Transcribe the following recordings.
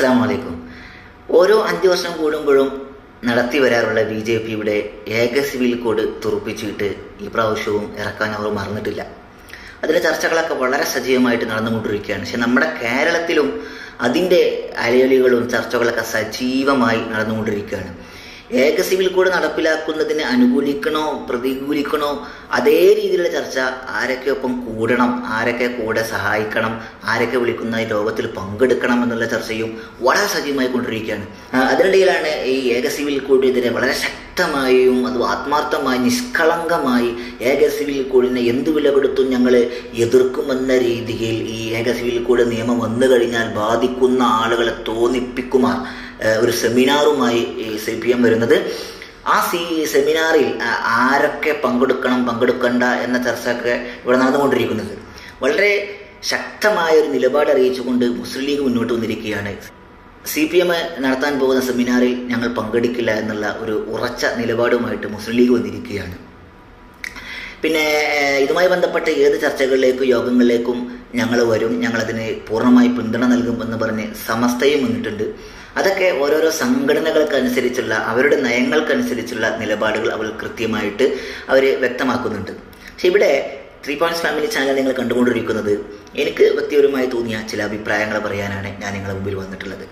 അസ്സാം വലൈക്കും ഓരോ അഞ്ചു വർഷം കൂടുമ്പോഴും നടത്തി വരാറുള്ള ബി ജെ പിയുടെ ഏക സിവിൽ കോഡ് തുറപ്പിച്ചിട്ട് ഈ പ്രാവശ്യവും ഇറക്കാൻ അവർ മറന്നിട്ടില്ല അതിലെ ചർച്ചകളൊക്കെ വളരെ സജീവമായിട്ട് നടന്നുകൊണ്ടിരിക്കുകയാണ് പക്ഷെ നമ്മുടെ കേരളത്തിലും അതിൻ്റെ അലയലികളും ചർച്ചകളൊക്കെ സജീവമായി നടന്നുകൊണ്ടിരിക്കുകയാണ് ഏക സിവിൽ കോഡ് നടപ്പിലാക്കുന്നതിന് അനുകൂലിക്കണോ പ്രതികൂലിക്കണോ അതേ രീതിയിലുള്ള ചർച്ച ആരൊക്കെ ഒപ്പം കൂടണം ആരൊക്കെ കൂടെ സഹായിക്കണം ആരൊക്കെ വിളിക്കുന്ന ഈ ലോകത്തിൽ പങ്കെടുക്കണം എന്നുള്ള ചർച്ചയും വളരെ സജീവമായി കൊണ്ടിരിക്കുകയാണ് ആ, അതിനിടയിലാണ് ഈ ഏക സിവിൽ കോഡിനെതിരെ വളരെ ശക്തമായും അത് ആത്മാർത്ഥമായി നിഷ്കളങ്കമായി ഏക സിവിൽ കോഡിനെ എന്ത് വില കൊടുത്തും ഞങ്ങൾ എതിർക്കുമെന്ന രീതിയിൽ ഈ ഏക സിവിൽ കോഡ് നിയമം വന്നു കഴിഞ്ഞാൽ ബാധിക്കുന്ന ആളുകളെ തോന്നിപ്പിക്കുമാർ ഏഹ് ഒരു സെമിനാറുമായി സി പി എം വരുന്നത് ആ സി സെമിനാറിൽ ആ- ആരൊക്കെ പങ്കെടുക്കണം പങ്കെടുക്കണ്ട എന്ന ചർച്ചയൊക്കെ ഇവിടെ നടന്നുകൊണ്ടിരിക്കുന്നത് വളരെ ശക്തമായ ഒരു നിലപാട് അറിയിച്ചുകൊണ്ട് മുസ്ലിം ലീഗ് മുന്നോട്ട് വന്നിരിക്കുകയാണ് സി പി എം നടത്താൻ പോകുന്ന സെമിനാറിൽ ഞങ്ങൾ പങ്കെടുക്കില്ല എന്നുള്ള ഒരു ഉറച്ച നിലപാടുമായിട്ട് മുസ്ലിം ലീഗ് വന്നിരിക്കുകയാണ് പിന്നെ ഏഹ്, ഇതുമായി ബന്ധപ്പെട്ട ഏത് ചർച്ചകളിലേക്കും യോഗങ്ങളിലേക്കും ഞങ്ങൾ വരും ഞങ്ങളതിന് പൂർണ്ണമായി പിന്തുണ നൽകും എന്ന് പറഞ്ഞ് സമസ്തയും മുന്നിട്ടുണ്ട് അതൊക്കെ ഓരോരോ സംഘടനകൾക്കനുസരിച്ചുള്ള അവരുടെ നയങ്ങൾക്കനുസരിച്ചുള്ള നിലപാടുകൾ അവർ കൃത്യമായിട്ട് അവർ വ്യക്തമാക്കുന്നുണ്ട് പക്ഷെ ഇവിടെ ത്രീ പോയിന്റ്സ് ഫാമിലി ചാനൽ നിങ്ങൾ കണ്ടുകൊണ്ടിരിക്കുന്നത് എനിക്ക് വ്യക്തിപരമായി തോന്നിയ ചില അഭിപ്രായങ്ങൾ പറയാനാണ് ഞാൻ നിങ്ങളുടെ മുമ്പിൽ വന്നിട്ടുള്ളത്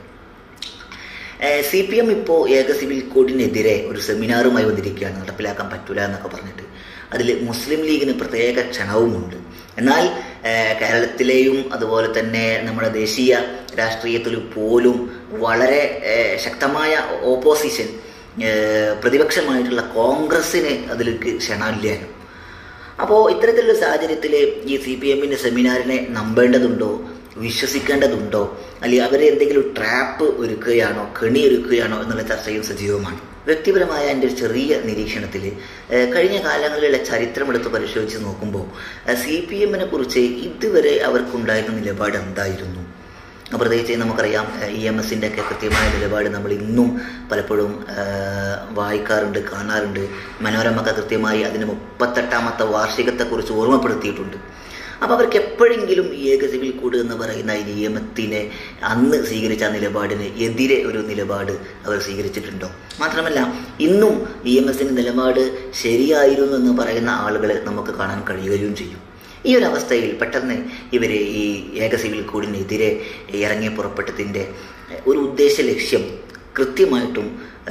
സി പി എം ഇപ്പോൾ ഏക സിവിൽ കോഡിനെതിരെ ഒരു സെമിനാറുമായി വന്നിരിക്കുകയാണ് നടപ്പിലാക്കാൻ പറ്റൂല എന്നൊക്കെ പറഞ്ഞിട്ട് അതിൽ മുസ്ലിം ലീഗിന് പ്രത്യേക ക്ഷണവുമുണ്ട് എന്നാൽ ഏഹ്, കേരളത്തിലെയും അതുപോലെ തന്നെ നമ്മുടെ ദേശീയ രാഷ്ട്രീയത്തിൽ പോലും വളരെ ഏഹ്, ശക്തമായ ഓപ്പോസിഷൻ ഏഹ്, പ്രതിപക്ഷമായിട്ടുള്ള കോൺഗ്രസ്സിന് അതിലേക്ക് ക്ഷണമില്ലായിരുന്നു അപ്പോൾ ഇത്തരത്തിലുള്ള സാഹചര്യത്തിൽ ഈ സി പി എമ്മിൻ്റെ സെമിനാറിനെ നമ്പേണ്ടതുണ്ടോ വിശ്വസിക്കേണ്ടതുണ്ടോ അല്ലെങ്കിൽ അവർ എന്തെങ്കിലും ട്രാപ്പ് ഒരുക്കുകയാണോ കെണി ഒരുക്കുകയാണോ എന്നുള്ള ചർച്ചയും സജീവമാണ് വ്യക്തിപരമായ എൻ്റെ ഒരു ചെറിയ നിരീക്ഷണത്തിൽ കഴിഞ്ഞ കാലങ്ങളിലുള്ള ചരിത്രം എടുത്ത് പരിശോധിച്ച് നോക്കുമ്പോൾ സി പി എമ്മിനെ കുറിച്ച് ഇതുവരെ അവർക്കുണ്ടായിരുന്ന നിലപാട് എന്തായിരുന്നു പ്രത്യേകിച്ച് നമുക്കറിയാം ഇ എം എസിൻ്റെ ഒക്കെ കൃത്യമായ നിലപാട് നമ്മൾ ഇന്നും പലപ്പോഴും ആ, വായിക്കാറുണ്ട് കാണാറുണ്ട് മനോരമൊക്കെ കൃത്യമായി അതിന് മുപ്പത്തെട്ടാമത്തെ വാർഷികത്തെക്കുറിച്ച് ഓർമ്മപ്പെടുത്തിയിട്ടുണ്ട് അപ്പോൾ അവർക്ക് എപ്പോഴെങ്കിലും ഈ ഏക സിവിൽ കോഡ് എന്ന് പറയുന്ന ഈ നിയമത്തിനെ അന്ന് സ്വീകരിച്ച ആ നിലപാടിന് എതിരെ ഒരു നിലപാട് അവർ സ്വീകരിച്ചിട്ടുണ്ടോ മാത്രമല്ല ഇന്നും ഇ എം എസിൻ്റെ നിലപാട് ശരിയായിരുന്നു എന്ന് പറയുന്ന ആളുകളെ നമുക്ക് കാണാൻ കഴിയുകയും ചെയ്യും ഈ ഒരു അവസ്ഥയിൽ പെട്ടെന്ന് ഇവർ ഈ ഏക സിവിൽ കോഡിനെതിരെ ഇറങ്ങി പുറപ്പെട്ടതിൻ്റെ ഒരു ഉദ്ദേശ ലക്ഷ്യം കൃത്യമായിട്ടും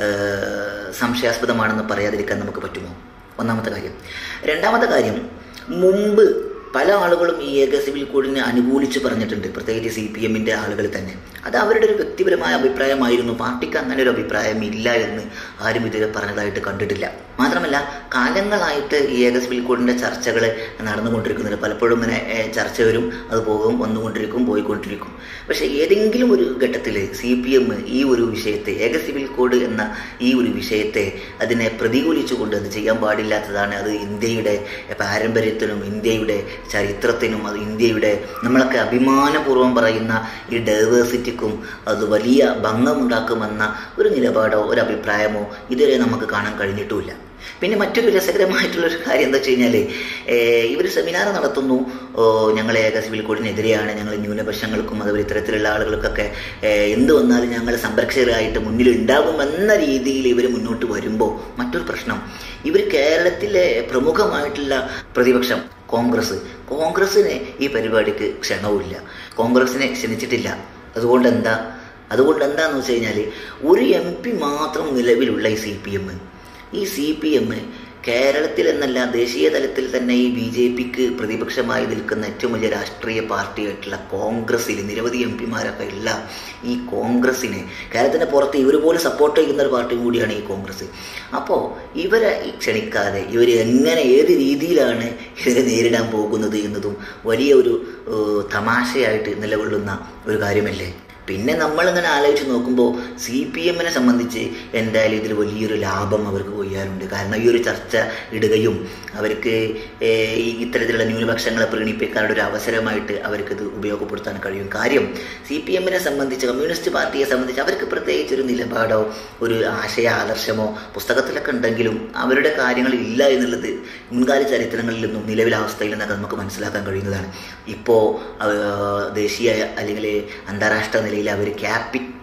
ഏഹ്, സംശയാസ്പദമാണെന്ന് പറയാതിരിക്കാൻ നമുക്ക് പറ്റുമോ ഒന്നാമത്തെ കാര്യം രണ്ടാമത്തെ കാര്യം മുമ്പ് പല ആളുകളും ഈ ഏക സിവിൽ കോഡിനെ അനുകൂലിച്ച് പറഞ്ഞിട്ടുണ്ട് പ്രത്യേകിച്ച് സി പി എമ്മിൻ്റെ ആളുകൾ തന്നെ അത് അവരുടെ ഒരു വ്യക്തിപരമായ അഭിപ്രായമായിരുന്നു പാർട്ടിക്ക് അങ്ങനെ ഒരു അഭിപ്രായം ഇല്ല എന്ന് ആരും ഇതുവരെ പറഞ്ഞതായിട്ട് കണ്ടിട്ടില്ല മാത്രമല്ല കാലങ്ങളായിട്ട് ഈ ഏക സിവിൽ കോഡിൻ്റെ ചർച്ചകൾ നടന്നുകൊണ്ടിരിക്കുന്നുണ്ട് പലപ്പോഴും ഇങ്ങനെ ഏഹ്, ചർച്ച വരും അത് പോകും വന്നുകൊണ്ടിരിക്കും പോയിക്കൊണ്ടിരിക്കും പക്ഷേ ഏതെങ്കിലും ഒരു ഘട്ടത്തിൽ സി പി എം ഈ ഒരു വിഷയത്തെ ഏക സിവിൽ കോഡ് എന്ന ഈ ഒരു വിഷയത്തെ അതിനെ പ്രതികൂലിച്ചുകൊണ്ട് അത് ചെയ്യാൻ പാടില്ലാത്തതാണ് അത് ഇന്ത്യയുടെ പാരമ്പര്യത്തിനും ഇന്ത്യയുടെ ചരിത്രത്തിനും അത് ഇന്ത്യയുടെ നമ്മളൊക്കെ അഭിമാനപൂർവ്വം പറയുന്ന ഈ ഡൈവേഴ്സിറ്റിക്കും അത് വലിയ ഭംഗമുണ്ടാക്കുമെന്ന ഒരു നിലപാടോ ഒരു അഭിപ്രായമോ ഇതുവരെ നമുക്ക് കാണാൻ കഴിഞ്ഞിട്ടുമില്ല പിന്നെ മറ്റൊരു രസകരമായിട്ടുള്ള ഒരു കാര്യം എന്താ വെച്ച് കഴിഞ്ഞാൽ ഇവർ സെമിനാർ നടത്തുന്നു ഓ, ഞങ്ങൾ ഏക സിവിൽ കോഡിനെതിരെയാണ് ഞങ്ങൾ ന്യൂനപക്ഷങ്ങൾക്കും അതുപോലെ ഇത്തരത്തിലുള്ള ആളുകൾക്കൊക്കെ ഏഹ്, എന്ത് വന്നാലും ഞങ്ങൾ സംരക്ഷകരായിട്ട് മുന്നിൽ ഉണ്ടാകുമെന്ന രീതിയിൽ ഇവർ മുന്നോട്ട് വരുമ്പോൾ മറ്റൊരു പ്രശ്നം ഇവർ കേരളത്തിലെ പ്രമുഖമായിട്ടുള്ള പ്രതിപക്ഷം കോൺഗ്രസ് കോൺഗ്രസ്സിന് ഈ പരിപാടിക്ക് ക്ഷണവുമില്ല കോൺഗ്രസിനെ ക്ഷണിച്ചിട്ടില്ല അതുകൊണ്ട് എന്താ അതുകൊണ്ട് എന്താന്ന് വെച്ച് കഴിഞ്ഞാൽ ഒരു എം പി മാത്രം നിലവിലുള്ള ഈ സി പി എം ഈ സി പി എം കേരളത്തിൽ എന്നല്ല ദേശീയ തലത്തിൽ തന്നെ ഈ ബി ജെ പിക്ക് പ്രതിപക്ഷമായി നിൽക്കുന്ന ഏറ്റവും വലിയ രാഷ്ട്രീയ പാർട്ടിയായിട്ടുള്ള കോൺഗ്രസ്സിൽ നിരവധി എം പിമാരൊക്കെ ഉള്ള ഈ കോൺഗ്രസ്സിനെ കേരളത്തിന് പുറത്ത് ഇവർ പോലും സപ്പോർട്ട് ചെയ്യുന്ന ഒരു പാർട്ടി കൂടിയാണ് ഈ കോൺഗ്രസ് അപ്പോൾ ഇവരെ ഈ ക്ഷണിക്കാതെ ഇവർ എങ്ങനെ ഏത് രീതിയിലാണ് ഇതിനെ നേരിടാൻ പോകുന്നത് എന്നതും വലിയ ഒരു ഏഹ്, തമാശയായിട്ട് നിലകൊള്ളുന്ന ഒരു കാര്യമല്ലേ പിന്നെ നമ്മളിങ്ങനെ ആലോചിച്ച് നോക്കുമ്പോൾ സി പി എമ്മിനെ സംബന്ധിച്ച് എന്തായാലും ഇതിൽ വലിയൊരു ലാഭം അവർക്ക് കൊയ്യാറുണ്ട് കാരണം ഈ ഒരു ചർച്ച ഇടുകയും അവർക്ക് ഏഹ്, ഈ ഇത്തരത്തിലുള്ള ന്യൂനപക്ഷങ്ങളെ പ്രീണിപ്പിക്കാനുള്ള ഒരു അവസരമായിട്ട് അവർക്കിത് ഉപയോഗപ്പെടുത്താൻ കഴിയും കാര്യം സി പി എമ്മിനെ സംബന്ധിച്ച് കമ്മ്യൂണിസ്റ്റ് പാർട്ടിയെ സംബന്ധിച്ച് അവർക്ക് പ്രത്യേകിച്ച് ഒരു നിലപാടോ ഒരു ആശയ ആദർശമോ പുസ്തകത്തിലൊക്കെ ഉണ്ടെങ്കിലും അവരുടെ കാര്യങ്ങൾ ഇല്ല എന്നുള്ളത് മുൻകാല ചരിത്രങ്ങളിൽ നിന്നും നിലവിലെ അവസ്ഥയിൽ നിന്നൊക്കെ നമുക്ക് മനസ്സിലാക്കാൻ കഴിയുന്നതാണ് ഇപ്പോൾ ദേശീയ അല്ലെങ്കിൽ അന്താരാഷ്ട്ര നിലയിൽ അവർ ക്യാപിറ്റൽ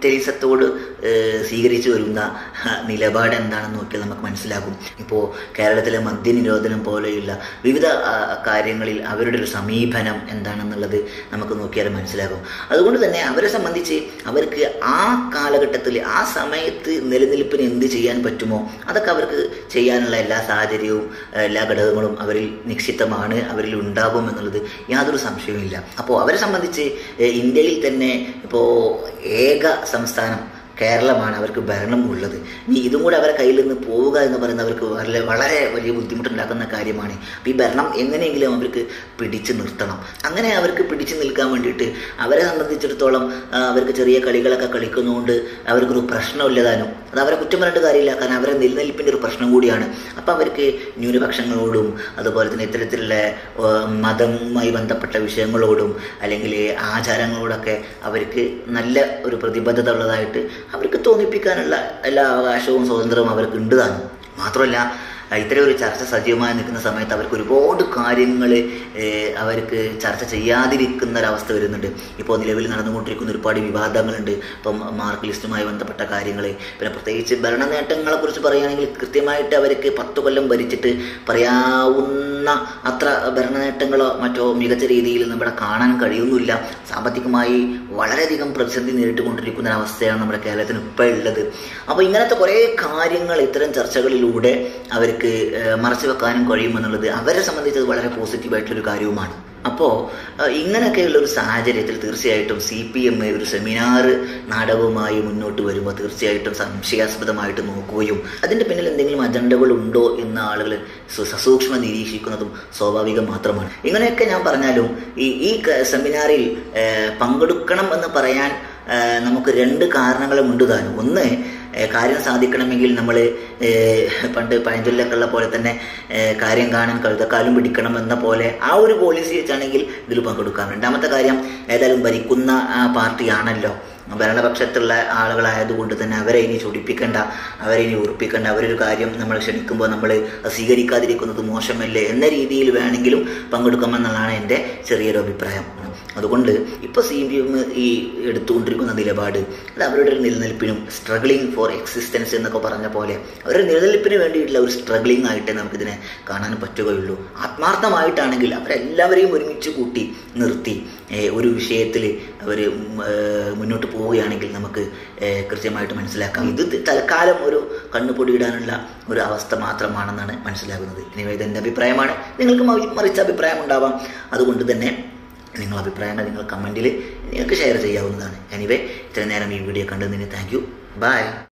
കമ്മ്യൂണിറ്റലിസത്തോട് ഏഹ്, സ്വീകരിച്ചു വരുന്ന ആ, നിലപാട് എന്താണെന്ന് നോക്കിയാൽ നമുക്ക് മനസ്സിലാകും ഇപ്പോൾ കേരളത്തിലെ മദ്യനിരോധനം പോലെയുള്ള വിവിധ ആ, കാര്യങ്ങളിൽ അവരുടെ ഒരു സമീപനം എന്താണെന്നുള്ളത് നമുക്ക് നോക്കിയാൽ മനസ്സിലാകും അതുകൊണ്ട് തന്നെ അവരെ സംബന്ധിച്ച് അവർക്ക് ആ കാലഘട്ടത്തിൽ ആ സമയത്ത് നിലനിൽപ്പിന് എന്ത് ചെയ്യാൻ പറ്റുമോ അതൊക്കെ അവർക്ക് ചെയ്യാനുള്ള എല്ലാ സാഹചര്യവും ഏഹ്, എല്ലാ ഘടകങ്ങളും അവരിൽ നിക്ഷിപ്തമാണ് അവരിൽ ഉണ്ടാകും എന്നുള്ളത് യാതൊരു സംശയവുമില്ല അപ്പോൾ അവരെ സംബന്ധിച്ച് ഏഹ്, ഇന്ത്യയിൽ തന്നെ ഇപ്പോൾ ഏക സംസ്ഥാനം കേരളമാണ് അവർക്ക് ഭരണം ഉള്ളത് ഇനി ഇതും കൂടെ അവരെ കയ്യിൽ നിന്ന് പോവുക എന്ന് പറയുന്നത് അവർക്ക് വളരെ വളരെ വലിയ ബുദ്ധിമുട്ടുണ്ടാക്കുന്ന കാര്യമാണ് അപ്പോൾ ഈ ഭരണം എങ്ങനെയെങ്കിലും അവർക്ക് പിടിച്ചു നിർത്തണം അങ്ങനെ അവർക്ക് പിടിച്ചു നിൽക്കാൻ വേണ്ടിയിട്ട് അവരെ സംബന്ധിച്ചിടത്തോളം ആ, അവർക്ക് ചെറിയ കളികളൊക്കെ കളിക്കുന്നതുകൊണ്ട് അവർക്കൊരു പ്രശ്നമില്ലതാനും അത് അവരെ കുറ്റം പറഞ്ഞിട്ട് കാര്യമില്ല കാരണം അവരെ നിലനിൽപ്പിൻ്റെ ഒരു പ്രശ്നം കൂടിയാണ് അപ്പോൾ അവർക്ക് ന്യൂനപക്ഷങ്ങളോടും അതുപോലെ തന്നെ ഇത്തരത്തിലുള്ള ആ, മതവുമായി ബന്ധപ്പെട്ട വിഷയങ്ങളോടും അല്ലെങ്കിൽ ആചാരങ്ങളോടൊക്കെ അവർക്ക് നല്ല ഒരു പ്രതിബദ്ധത ഉള്ളതായിട്ട് അവർക്ക് തോന്നിപ്പിക്കാനുള്ള എല്ലാ അവകാശവും സ്വാതന്ത്ര്യവും അവർക്ക് ഉണ്ട് താനും മാത്രമല്ല ഇത്തരം ഒരു ചർച്ച സജീവമായി നിൽക്കുന്ന സമയത്ത് അവർക്ക് ഒരുപാട് കാര്യങ്ങൾ അവർക്ക് ചർച്ച ചെയ്യാതിരിക്കുന്ന ഒരവസ്ഥ വരുന്നുണ്ട് ഇപ്പോൾ നിലവിൽ നടന്നുകൊണ്ടിരിക്കുന്ന ഒരുപാട് വിവാദങ്ങളുണ്ട് ഇപ്പം മാർക്ക് ലിസ്റ്റുമായി ബന്ധപ്പെട്ട കാര്യങ്ങൾ പിന്നെ പ്രത്യേകിച്ച് ഭരണ നേട്ടങ്ങളെ കുറിച്ച് പറയുകയാണെങ്കിൽ കൃത്യമായിട്ട് അവർക്ക് പത്ത് കൊല്ലം ഭരിച്ചിട്ട് പറയാവുന്ന അത്ര ഭരണ നേട്ടങ്ങളോ മറ്റോ മികച്ച രീതിയിൽ നമ്മുടെ കാണാൻ കഴിയുന്നില്ല സാമ്പത്തികമായി വളരെയധികം പ്രതിസന്ധി നേരിട്ടുകൊണ്ടിരിക്കുന്ന ഒരു അവസ്ഥയാണ് നമ്മുടെ കേരളത്തിന് ഇപ്പോൾ ഉള്ളത് അപ്പോൾ ഇങ്ങനത്തെ കുറേ കാര്യങ്ങൾ ഇത്തരം ചർച്ചകളിലൂടെ അവർക്ക് ഏഹ്, മറച്ചു വെക്കാനും കഴിയുമെന്നുള്ളത് അവരെ സംബന്ധിച്ച് അത് വളരെ പോസിറ്റീവായിട്ടുള്ളൊരു കാര്യവുമാണ് അപ്പോൾ ഇങ്ങനെയൊക്കെയുള്ള ഒരു സാഹചര്യത്തിൽ തീർച്ചയായിട്ടും സി പി എം ഒരു സെമിനാർ നാടകവുമായി മുന്നോട്ട് വരുമ്പോൾ തീർച്ചയായിട്ടും സംശയാസ്പദമായിട്ട് നോക്കുകയും അതിൻ്റെ പിന്നിൽ എന്തെങ്കിലും അജണ്ടകൾ ഉണ്ടോ എന്ന് ആളുകൾ സു- സസൂക്ഷ്മം നിരീക്ഷിക്കുന്നതും സ്വാഭാവികം മാത്രമാണ് ഇങ്ങനെയൊക്കെ ഞാൻ പറഞ്ഞാലും ഈ ഈ ക- സെമിനാറിൽ ഏഹ്, പങ്കെടുക്കണം എന്ന് പറയാൻ ഏഹ്, നമുക്ക് രണ്ട് കാരണങ്ങളും ഉണ്ട് താനും ഒന്ന് ഏഹ്, കാര്യം സാധിക്കണമെങ്കിൽ നമ്മൾ പണ്ട് പഴഞ്ചൊല്ലൊക്കെ ഉള്ള പോലെ തന്നെ ഏഹ്, കാര്യം കാണാൻ കഴുതക്കാലും പിടിക്കണം എന്ന പോലെ ആ ഒരു പോളിസി വെച്ചാണെങ്കിൽ ഇതിൽ പങ്കെടുക്കാം രണ്ടാമത്തെ കാര്യം ഏതായാലും ഭരിക്കുന്ന ആ, പാർട്ടിയാണല്ലോ ഭരണപക്ഷത്തുള്ള ആളുകളായതുകൊണ്ട് തന്നെ അവരെ ഇനി ചൊടിപ്പിക്കേണ്ട അവരെ ഇനി ഉറപ്പിക്കേണ്ട അവരൊരു കാര്യം നമ്മൾ ക്ഷണിക്കുമ്പോൾ നമ്മൾ സ്വീകരിക്കാതിരിക്കുന്നത് മോശമല്ലേ എന്ന രീതിയിൽ വേണമെങ്കിലും പങ്കെടുക്കാമെന്നുള്ളതാണ് എൻ്റെ ചെറിയൊരു അഭിപ്രായം അതുകൊണ്ട് ഇപ്പോൾ സി പി എം ഈ എടുത്തുകൊണ്ടിരിക്കുന്ന നിലപാട് അത് അവരുടെ ഒരു നിലനിൽപ്പിനും സ്ട്രഗ്ലിംഗ് ഫോർ എക്സിസ്റ്റൻസ് എന്നൊക്കെ പറഞ്ഞ പോലെ അവരുടെ നിലനിൽപ്പിന് വേണ്ടിയിട്ടുള്ള ഒരു സ്ട്രഗ്ലിംഗ് ആയിട്ടേ നമുക്കിതിനെ കാണാൻ പറ്റുകയുള്ളൂ ആത്മാർത്ഥമായിട്ടാണെങ്കിൽ അവരെല്ലാവരെയും ഒരുമിച്ച് കൂട്ടി നിർത്തി ഏഹ്, ഒരു വിഷയത്തിൽ അവർ മുന്നോട്ട് പോവുകയാണെങ്കിൽ നമുക്ക് ഏഹ്, കൃത്യമായിട്ട് മനസ്സിലാക്കാം ഇത് തൽക്കാലം ഒരു കണ്ണുപൊടിയിടാനുള്ള ഒരു അവസ്ഥ മാത്രമാണെന്നാണ് മനസ്സിലാകുന്നത് ഇനി ഇത് എൻ്റെ അഭിപ്രായമാണ് നിങ്ങൾക്ക് മറി- മറിച്ച അഭിപ്രായം ഉണ്ടാവാം അതുകൊണ്ട് തന്നെ നിങ്ങൾ അഭിപ്രായങ്ങൾ നിങ്ങൾ കമൻറ്റിൽ നിങ്ങൾക്ക് ഷെയർ ചെയ്യാവുന്നതാണ് എനിവേ ഇത്രയും നേരം ഈ വീഡിയോ കണ്ടതിന് താങ്ക് യു ബൈ